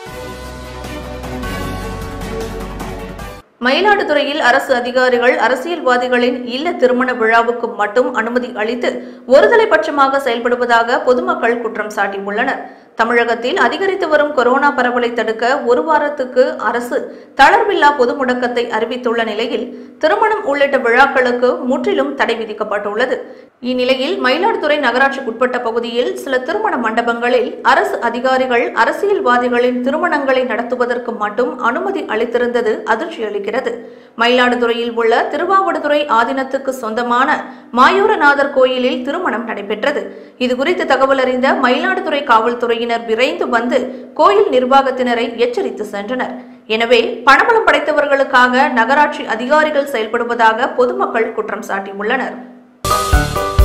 மயிலாடுதுறையில் அரசு அதிகாரிகள் அரசியல்வாதிகளின் இல்ல திருமண விழாவுக்கு மட்டும் அனுமதி அளித்து ஒருதலை பட்சமாக செயல்படுவதாக பொதுமக்கள் குற்றம் சாட்டியுள்ளனர் தமிழகத்தில் அதிகரித்து வரும் கொரோனா பரவலை தடுக்க ஒரு வாரத்துக்கு அரசு தளர்வில்லா பொது முடக்கத்தை அறிவித்துள்ள நிலையில் திருமணம் உள்ளிட்ட விழாக்களுக்கு முற்றிலும் தடை விதிக்கப்பட்டுள்ளது இந்நிலையில் மயிலாடுதுறை நகராட்சிக்குட்பட்ட பகுதியில் சில திருமண மண்டபங்களில் அரசு அதிகாரிகள் அரசியல்வாதிகளின் திருமணங்களை நடத்துவதற்கு மட்டும் அனுமதி அளித்திருந்தது அதிர்ச்சி அளிக்கிறது மயிலாடுதுறையில் உள்ள திருவாவடுதுறை ஆதீனத்துக்கு சொந்தமான மாயூரநாதர் கோயிலில் திருமணம் நடைபெற்றது இதுகுறித்து தகவல் அறிந்த மயிலாடுதுறை காவல்துறையினர் விரைந்து வந்து கோயில் நிர்வாகத்தினரை எச்சரித்து சென்றனர் எனவே பணபலம் படைத்தவர்களுக்காக நகராட்சி அதிகாரிகள் செயல்படுவதாக பொதுமக்கள் குற்றம் சாட்டியுள்ளனர்